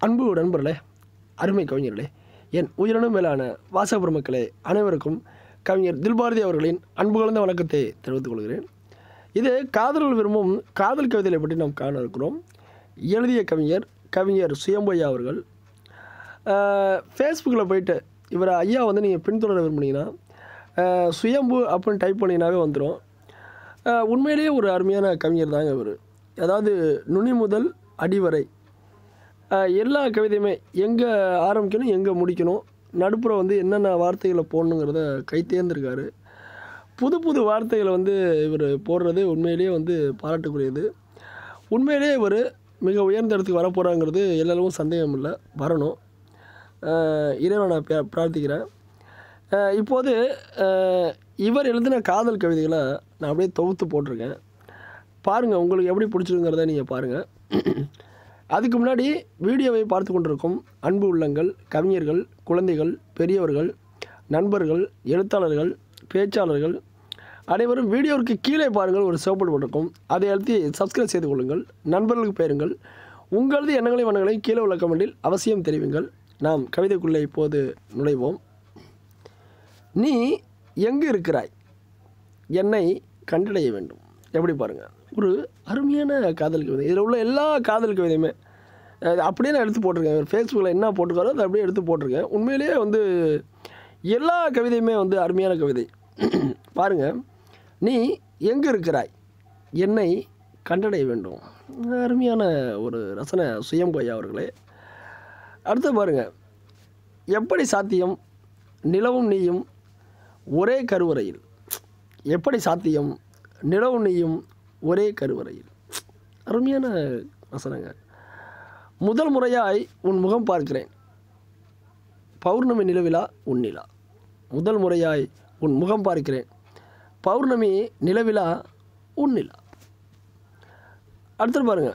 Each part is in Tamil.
அன்பு நண்பர்களே அருமை கவிஞர்களே என் உயிரினும் மேலான வாசகபுர மக்களே அனைவருக்கும் கவிஞர் தில்பாரதி அவர்களின் அன்பு கலந்த வணக்கத்தை தெரிவித்துக் கொள்கிறேன் இது காதலர்கள் விரும்பும் காதல் கவிதைகளை பற்றி நாம் காண இருக்கிறோம் எழுதிய கவிஞர் கவிஞர் சுயம்பையா அவர்கள் ஃபேஸ்புக்கில் போயிட்டு இவர் ஐயா வந்து நீங்கள் பின்தொடர விரும்புனீங்கன்னா அஹ், சுயம்பு அப்படின்னு டைப் பண்ணிங்கனாவே வந்துடும் உண்மையிலேயே ஒரு அருமையான கவிஞர் தாங்க இவர் அதாவது நுனி முதல் அடிவரை அஹ், எல்லா கவிதையுமே எங்கே ஆரம்பிக்கணும் எங்கே முடிக்கணும் நடுப்புற வந்து என்னென்ன வார்த்தைகளை போடணுங்கிறத கை தேர்ந்திருக்காரு புது புது வார்த்தைகளை வந்து இவர் போடுறது உண்மையிலேயே வந்து பாராட்டுக்குரியது உண்மையிலேயே இவர் மிக உயர்ந்த இடத்துக்கு வரப்போகிறாங்கிறது எல்லாரும் சந்தேகம் இல்லை வரணும் அஹ், இறைவனை நான் பே- பிரார்த்திக்கிறேன் அஹ், இப்போது அஹ், இவர் எழுதின காதல் கவிதைகளை நான் அப்படியே தொகுத்து போட்டிருக்கேன் பாருங்கள் உங்களுக்கு எப்படி பிடிச்சிருங்கிறத நீங்கள் பாருங்கள் அதுக்கு முன்னாடி வீடியோவை பார்த்து கொண்டிருக்கும் அன்பு உள்ளங்கள் கவிஞர்கள் குழந்தைகள் பெரியவர்கள் நண்பர்கள் எழுத்தாளர்கள் பேச்சாளர்கள் அனைவரும் வீடியோவுக்கு கீழே பாருங்கள் ஒரு சிவப்பு போட்டிருக்கும் அதை அழுத்தி சப்ஸ்கிரைப் செய்து கொள்ளுங்கள் நண்பர்களுக்கு பேருங்கள் உங்களது எண்ணங்களை வண்ணங்களை கீழே உள்ள கமெண்டில் அவசியம் தெரிவிங்கள் நாம் கவிதைக்குள்ளே இப்போது நுழைவோம் நீ எங்கு இருக்கிறாய் என்னை கண்டடைய வேண்டும் எப்படி பாருங்கள் ஒரு அருமையான காதல் கவிதை இதில் உள்ள எல்லா காதல் கவிதையுமே அது அப்படியே நான் எடுத்து போட்டிருக்கேன் ஃபேஸ்புக்கில் என்ன போட்டிருக்காரோ அதை அப்படியே எடுத்து போட்டிருக்கேன் உண்மையிலேயே வந்து எல்லா கவிதையுமே வந்து அருமையான கவிதை பாருங்கள் நீ எங்கே இருக்கிறாய் என்னை கண்டடைய வேண்டும் அருமையான ஒரு ரசனை சுயம்பையா அவர்களே அடுத்து பாருங்கள் எப்படி சாத்தியம் நிலவும் நீயும் ஒரே கருவறையில் எப்படி சாத்தியம் நிலவும் நீயும் ஒரே கருவறையில் அருமையான வசனங்க முதல் முறையாய் உன் முகம் பார்க்கிறேன் பௌர்ணமி நிலவிலா உன் நிலா முதல் முறையாய் உன் முகம் பார்க்கிறேன் பௌர்ணமி நிலவிலா உன் நிலா அடுத்து பாருங்க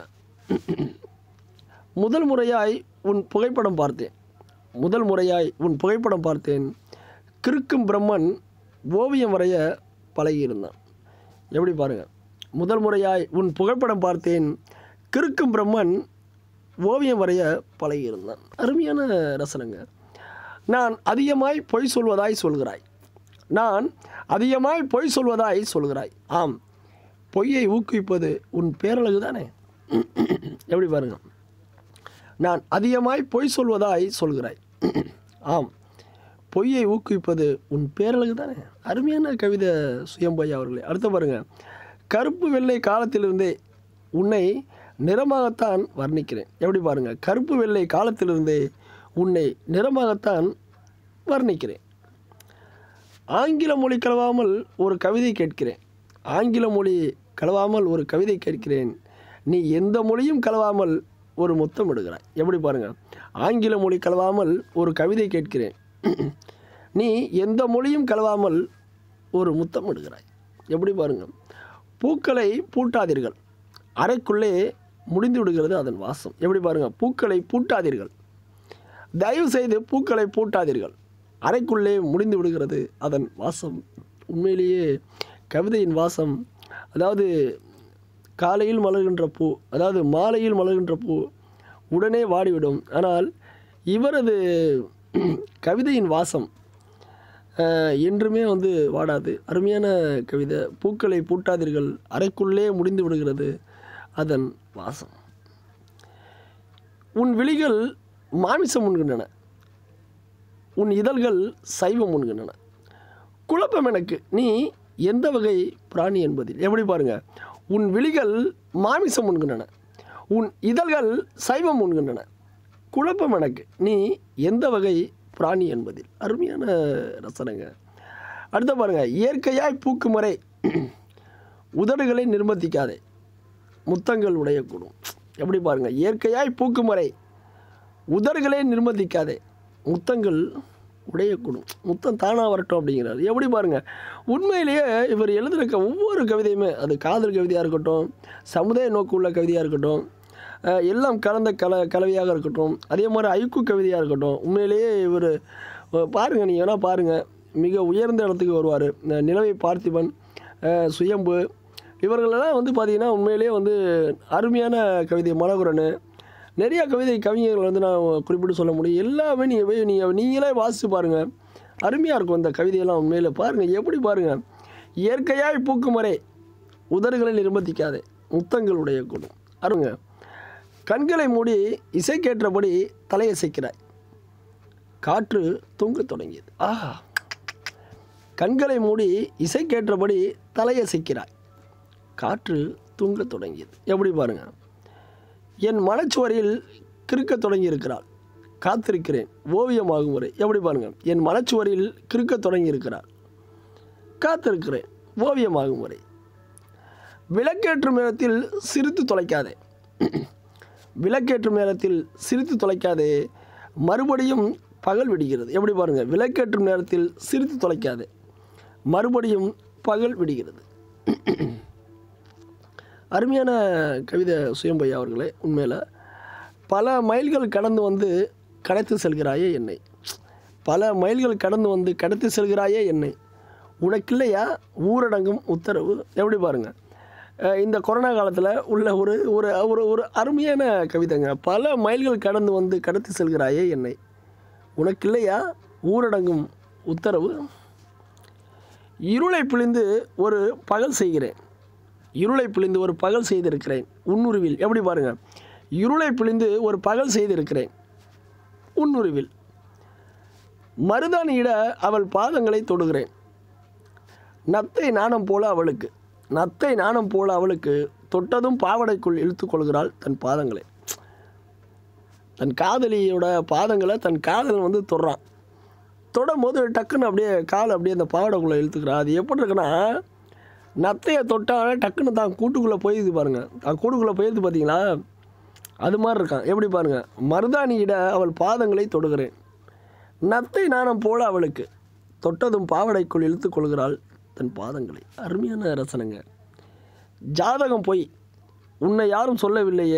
முதல் முறையாய் உன் புகைப்படம் பார்த்தேன் முதல் முறையாய் உன் புகைப்படம் பார்த்தேன் கிறுக்கும் பிரம்மன் ஓவியம் வரைய பழகியிருந்தான் எப்படி பாருங்கள் முதல் முறையாய் உன் புகைப்படம் பார்த்தேன் கிறுக்கும் பிரம்மன் ஓவியம் வரைய பழகியிருந்தான் அருமையான ரசனங்க நான் அதிகமாய் பொய் சொல்வதாய் சொல்கிறாய் நான் அதிகமாய் பொய் சொல்வதாய் சொல்கிறாய் ஆம் பொய்யை ஊக்குவிப்பது உன் பேரழகு தானே எப்படி பாருங்க நான் அதிகமாய் பொய் சொல்வதாய் சொல்கிறாய் ஆம் பொய்யை ஊக்குவிப்பது உன் பேரழகு தானே அருமையான கவிதை சுயம்பையா அவர்களே அடுத்து பாருங்க கருப்பு வெள்ளை காலத்திலிருந்தே உன்னை நிறமாகத்தான் வர்ணிக்கிறேன் எப்படி பாருங்க கருப்பு வெள்ளை காலத்திலிருந்தே உன்னை நிறமாகத்தான் வர்ணிக்கிறேன் ஆங்கில மொழி கலவாமல் ஒரு கவிதை கேட்கிறேன் ஆங்கில மொழி கலவாமல் ஒரு கவிதை கேட்கிறேன் நீ எந்த மொழியும் கலவாமல் ஒரு முத்தம் இடுகிறாய் எப்படி பாருங்க ஆங்கில மொழி கலவாமல் ஒரு கவிதை கேட்கிறேன் நீ எந்த மொழியும் கலவாமல் ஒரு முத்தம் இடுகிறாய் எப்படி பாருங்க பூக்களை பூட்டாதீர்கள் அறைக்குள்ளே முடிந்து விடுகிறது அதன் வாசம் எப்படி பாருங்க பூக்களை பூட்டாதீர்கள் தயவு செய்து பூக்களை பூட்டாதீர்கள் அறைக்குள்ளே முடிந்து விடுகிறது அதன் வாசம் உண்மையிலேயே கவிதையின் வாசம் அதாவது காலையில் மலர்கின்ற பூ அதாவது மாலையில் மலர்கின்ற பூ உடனே வாடிவிடும் ஆனால் இவரது கவிதையின் வாசம் அஹ், என்றுமே வந்து வாடாது அருமையான கவிதை பூக்களை பூட்டாதீர்கள் அறைக்குள்ளே முடிந்து விடுகிறது அதன் வாசம் உன் விழிகள் மாமிசம் உண்கின்றன உன் இதழ்கள் சைவம் உண்கின்றன குழப்பம் எனக்கு நீ எந்த வகை பிராணி என்பதில் எப்படி பாருங்க உன் விழிகள் மாமிசம் உண்கின்றன உன் இதழ்கள் சைவம் உண்கின்றன குழப்பம் எனக்கு நீ எந்த வகை பிராணி என்பதில் அருமையான ரசனைங்க அடுத்த பாருங்க இயற்கையாய் பூக்கும் வரை உதடுகளை நிர்பந்திக்காதே முத்தங்கள் உடையக்கூடும் எப்படி பாருங்க இயற்கையாய் பூக்கும் வரை உதடுகளை நிர்பந்திக்காதே முத்தங்கள் உடையக்கூடும் முத்தம் தானாக வரட்டும் அப்படிங்கிறார் எப்படி பாருங்க உண்மையிலேயே இவர் எழுதுகிற ஒவ்வொரு கவிதையுமே அது காதல் கவிதையாக இருக்கட்டும் சமுதாய நோக்கு உள்ள கவிதையாக இருக்கட்டும் அஹ், எல்லாம் கலந்த கல கலவையாக இருக்கட்டும் அதே மாதிரி ஐக்கு கவிதையாக இருக்கட்டும் உண்மையிலேயே இவர் பாருங்கள் நீங்கள் வேணால் பாருங்கள் மிக உயர்ந்த இடத்துக்கு வருவார் நிலவை பார்த்திபன் அஹ், சுயம்பு இவர்களெல்லாம் வந்து பார்த்திங்கன்னா உண்மையிலேயே வந்து அருமையான கவிதை மனோகரன் நிறைய கவிதை கவிஞர்கள் வந்து நான் குறிப்பிட்டு சொல்ல முடியும் எல்லாமே நீங்கள் போய் நீங்கள் நீங்களே வாசித்து பாருங்கள் அருமையாக இருக்கும் இந்த கவிதையெல்லாம் உண்மையில் பாருங்கள் எப்படி பாருங்கள் இயற்கையாய் பூக்கும் வரை உதடுகளை நிர்பந்திக்காதே முத்தங்களுடைய குணம் அருங்க கண்களை மூடி இசைக்கேற்றபடி தலையசைக்கிறாய் காற்று தூங்கத் தொடங்கியது ஆஹா கண்களை மூடி இசைக்கேற்றபடி தலையசைக்கிறாய் காற்று தூங்கத் தொடங்கியது எப்படி பாருங்க என் மனச்சுவரில் கிறுக்கத் தொடங்கியிருக்கிறாள் காத்திருக்கிறேன் ஓவியமாகும் வரை எப்படி பாருங்க என் மனச்சுவரில் கிறுக்கத் தொடங்கியிருக்கிறாள் காத்திருக்கிறேன் ஓவியமாகும் வரை விளக்கேற்றும் நேரத்தில் சிரித்து தொலைக்காதே விளக்கேற்றும் நேரத்தில் சிரித்து தொலைக்காதே மறுபடியும் பகல் விடுகிறது எப்படி பாருங்கள் விளக்கேற்றும் நேரத்தில் சிரித்து தொலைக்காதே மறுபடியும் பகல் விடுகிறது அருமையான கவிதை சுயம்பையா அவர்களே உண்மையில் பல மைல்கள் கடந்து வந்து கடத்தி செல்கிறாயே என்னை பல மைல்கள் கடந்து வந்து கடத்தி செல்கிறாயே என்னை உனக்கில்லையா ஊரடங்கும் உத்தரவு எப்படி பாருங்கள் அஹ் இந்த கொரோனா காலத்தில் உள்ள ஒரு ஒரு ஒரு ஒரு அருமையான கவிதைங்க பல மைல்கள் கடந்து வந்து கடத்தி செல்கிறாயே என்னை உனக்கில்லையா ஊரடங்கும் உத்தரவு இருளை பிழிந்து ஒரு பகல் செய்கிறேன் இருளை பிழிந்து ஒரு பகல் செய்திருக்கிறேன் உன்னுருவில் எப்படி பாருங்கள் இருளை பிழிந்து ஒரு பகல் செய்திருக்கிறேன் உன்னுருவில் மருதாணியிட அவள் பாதங்களை தொடுகிறேன் நத்தை நாணம் போல அவளுக்கு நத்தை நாணம் போல அவளுக்கு தொட்டதும் பாவடைக்குள் இழுத்து கொள்கிறாள் தன் பாதங்களை தன் காதலியோட பாதங்களை தன் காதலன் வந்து தொடுறான் தொடும் போது டக்குன்னு அப்படியே கால் அப்படியே அந்த பாவடைக்குள்ளே இழுத்துக்கிறான் அது எப்படி இருக்குன்னா நத்தையை தொட்டால் டக்குன்னு தான் கூட்டுக்குள்ளே போயிடுது பாருங்கள் தான் கூட்டுக்குள்ளே போயிடுது பார்த்தீங்களா அது மாதிரி இருக்கான் எப்படி பாருங்கள் மருதாணியிட அவள் பாதங்களை தொடுகிறேன் நத்தை நாணம் போல அவளுக்கு தொட்டதும் பாவடைக்குள் இழுத்து கொள்கிறாள் தன் பாதங்களை அருமையான ரசனைங்க ஜாதகம் போய் உன்னை யாரும் சொல்லவில்லையே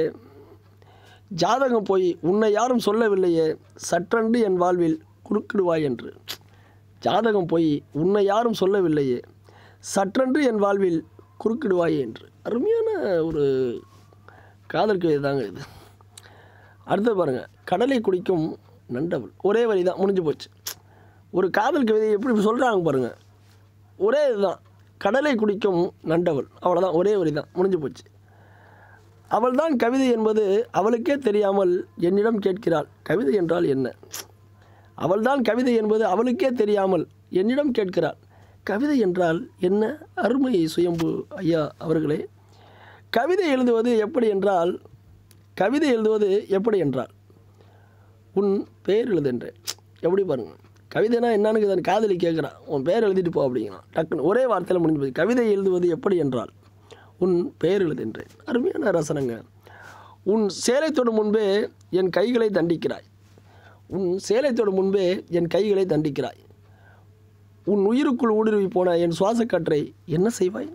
ஜாதகம் போய் உன்னை யாரும் சொல்லவில்லையே சற்றன்று என் வாழ்வில் குறுக்கிடுவாய் என்று ஜாதகம் போய் உன்னை யாரும் சொல்லவில்லையே சற்றன்று என் வாழ்வில் குறுக்கிடுவாய் என்று அருமையான ஒரு காதல் கவிதை தாங்க இது அடுத்து பாருங்கள் கடலை குடிக்கும் நண்டவள் ஒரே வரி தான் முடிஞ்சு போச்சு ஒரு காதல் கவிதை எப்படி சொல்கிறாங்க பாருங்கள் ஒரே இதுதான் கடலை குடிக்கும் நண்டவள் அவ்வளோதான் ஒரே வரி தான் முடிஞ்சு போச்சு அவள்தான் கவிதை என்பது அவளுக்கே தெரியாமல் என்னிடம் கேட்கிறாள் கவிதை என்றால் என்ன அவள்தான் கவிதை என்பது அவளுக்கே தெரியாமல் என்னிடம் கேட்கிறாள் கவிதை என்றால் என்ன அருமை சுயம்பு ஐயா அவர்களே கவிதை எழுதுவது எப்படி என்றால் கவிதை எழுதுவது எப்படி என்றால் உன் பெயர் எழுதுன்றேன் எப்படி பாருங்க கவிதைனா என்னன்னு தன் காதலி கேட்குறான் உன் பெயர் எழுதிட்டு போ அப்படிங்கிறான் டக்குன்னு ஒரே வார்த்தையில் முடிஞ்சு போய் கவிதை எழுதுவது எப்படி என்றால் உன் பெயர் எழுதுன்றேன் அருமையான ரசனங்க உன் சேலை தொடும் முன்பே என் கைகளை தண்டிக்கிறாய் உன் சேலை தொடும் முன்பே என் கைகளை தண்டிக்கிறாய் உன் உயிருக்குள் ஊடுருவி போன என் சுவாசக்காற்றை என்ன செய்வாய்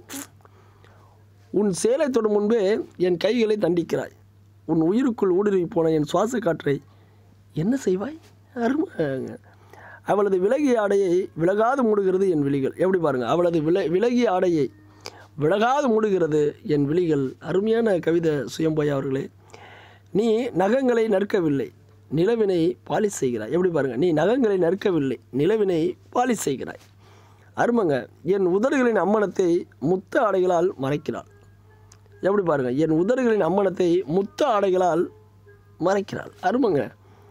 உன் சேலை தொடும் முன்பே என் கைகளை தண்டிக்கிறாய் உன் உயிருக்குள் ஊடுருவி போன என் சுவாசக்காற்றை என்ன செய்வாய் அருமைங்க அவளது விலகிய ஆடையை விலகாது மூடுகிறது என் விழிகள் எப்படி பாருங்க அவளது வில விலகிய ஆடையை விலகாது மூடுகிறது என் விழிகள் அருமையான கவிதை சுயம்பொய்யா அவர்களே நீ நகங்களை நறுக்கவில்லை நிலவினை பாலிஷ் செய்கிறாய் எப்படி பாருங்க நீ நகங்களை நறுக்கவில்லை நிலவினை பாலிஷ் செய்கிறாய் அருமங்க என் உதடுகளின் அம்மனத்தை முத்த ஆடைகளால் மறைக்கிறாள் எப்படி பாருங்க என் உதடுகளின் அம்மனத்தை முத்த ஆடைகளால் மறைக்கிறாள் அருமங்க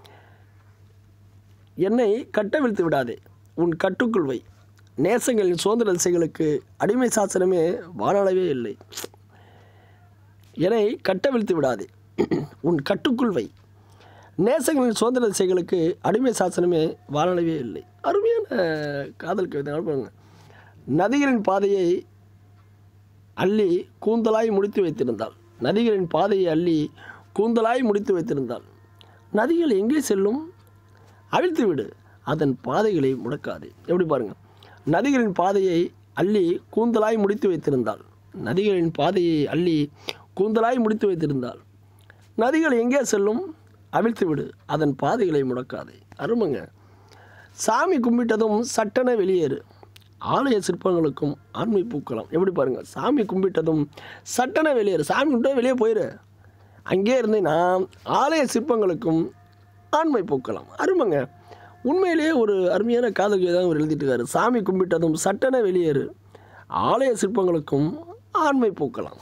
என்னை கட்டவிழ்த்து விடாதே உன் கட்டுக்குள் வை நேசங்களின் சுதந்திர திசைகளுக்கு அடிமை சாசனமே வானளவே இல்லை என்னை கட்டவிழ்த்து விடாதே உன் கட்டுக்குள் வை நேசங்களின் சுதந்திர திசைகளுக்கு அடிமை சாசனமே வானளவே இல்லை அருமையான காதல் கவிதை பாருங்க நதிகளின் பாதையை அள்ளி கூந்தலாய் முடித்து வைத்திருந்தாள் நதிகளின் பாதையை அள்ளி கூந்தலாய் முடித்து வைத்திருந்தாள் நதிகள் எங்கே செல்லும் அவிழ்த்து விடு அதன் பாதைகளை முடக்காது எப்படி பாருங்க நதிகளின் பாதையை அள்ளி கூந்தலாய் முடித்து வைத்திருந்தாள் நதிகளின் பாதையை அள்ளி கூந்தலாய் முடித்து வைத்திருந்தாள் நதிகள் எங்கே செல்லும் அவிழ்த்து விடு அதன் பாதைகளை முடக்காது அருமைங்க சாமி கும்பிட்டதும் சட்டென வெளியேறு ஆலய சிற்பங்களுக்கும் ஆண்மை பூக்கலாம் எப்படி பாருங்கள் சாமி கும்பிட்டதும் சட்டென வெளியேறு சாமி கும்பிட்டா வெளியே போயிரு அங்கே இருந்தீங்கன்னா ஆலய சிற்பங்களுக்கும் ஆண்மை போக்கலாம் அருமைங்க உண்மையிலேயே ஒரு அருமையான காதல் தான் அவர் எழுதிட்டு இருக்காரு சாமி கும்பிட்டதும் சட்டென வெளியேறு ஆலய சிற்பங்களுக்கும் ஆண்மை போக்கலாம்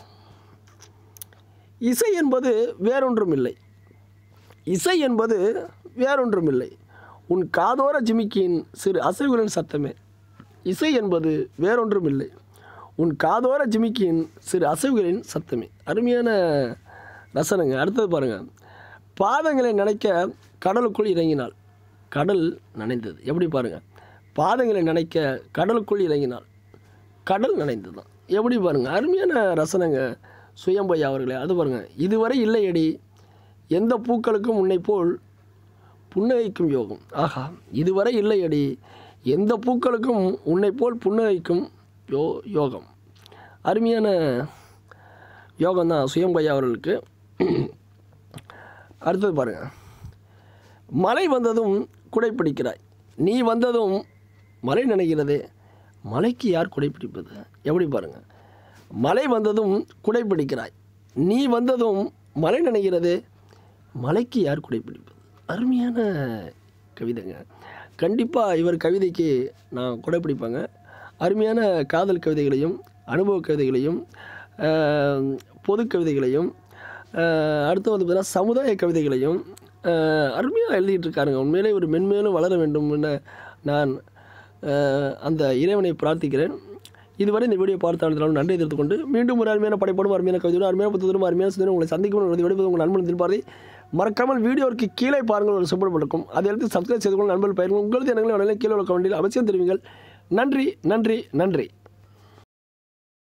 இசை என்பது வேறொன்றும் இல்லை இசை என்பது வேறொன்றும் இல்லை உன் காதோர ஜிமிக்கியின் சிறு அசைவுகளின் சத்தமே இசை என்பது வேறொன்றும் இல்லை உன் காதோர ஜிமிக்கியின் சிறு அசைவுகளின் சத்தமே அருமையான ரசனைங்க அடுத்தது பாருங்கள் பாதங்களை நினைக்க கடலுக்குள் இறங்கினாள் கடல் நனைந்தது எப்படி பாருங்கள் பாதங்களை நினைக்க கடலுக்குள் இறங்கினாள் கடல் நனைந்தது தான் எப்படி பாருங்கள் அருமையான ரசனைங்க சுயம்பையா அவர்களே அது பாருங்கள் இதுவரை இல்லையடி எந்த பூக்களுக்கும் உன்னை போல் புன்னகைக்கும் யோகம் ஆஹா இதுவரை இல்லையடி எந்த பூக்களுக்கும் உன்னை போல் புன்னகைக்கும் யோ யோகம் அருமையான யோகம் தான் சுயம்பையா அவர்களுக்கு அடுத்தது பாருங்கள் மழை வந்ததும் குடை பிடிக்கிறாய் நீ வந்ததும் மழை நினைக்கிறதே மலைக்கு யார் குடை பிடிப்பது எப்படி பாருங்கள் மழை வந்ததும் குடை பிடிக்கிறாய் நீ வந்ததும் மழை நினைக்கிறதே மலைக்கு யார் குடை பிடிப்பது அருமையான கவிதைங்க கண்டிப்பாக இவர் கவிதைக்கு நான் குடை பிடிப்பேங்க அருமையான காதல் கவிதைகளையும் அனுபவ கவிதைகளையும் ஆஹ், பொது கவிதைகளையும் ஆஹ், அடுத்து வந்து பார்த்தீங்கன்னா சமுதாய கவிதைகளையும் அருமையாக எழுதிட்டு இருக்காருங்க உண்மையிலே ஒரு மென்மேலும் வளர வேண்டும் என நான் ஆஹ், அந்த இறைவனை பிரார்த்திக்கிறேன் இதுவரை இந்த வீடியோ பார்த்தாலும் நன்றி தெரிவித்துக் கொண்டு மீண்டும் ஒரு அருமையான படைப்படும் அருமையான கவிதையோடு அருமையான புத்தகரும் அருமையான சிந்தனை உங்களை சந்திக்கும் ஒரு விடைபெறுவது உங்கள் நண்பன் திருப்பாதை மறக்காமல் வீடியோவுக்கு கீழே பாருங்கள் ஒரு சப்போர்ட் இருக்கும் அதை எடுத்து சப்ஸ்கிரைப் செய்து கொள்ள நண்பர்கள் பயிர்கள் உங்களது எண்ணங்களை உடனே கீழே உள்ள கமெண்டில் அவசியம் தெரிவிங்கள் நன்றி நன்றி நன்றி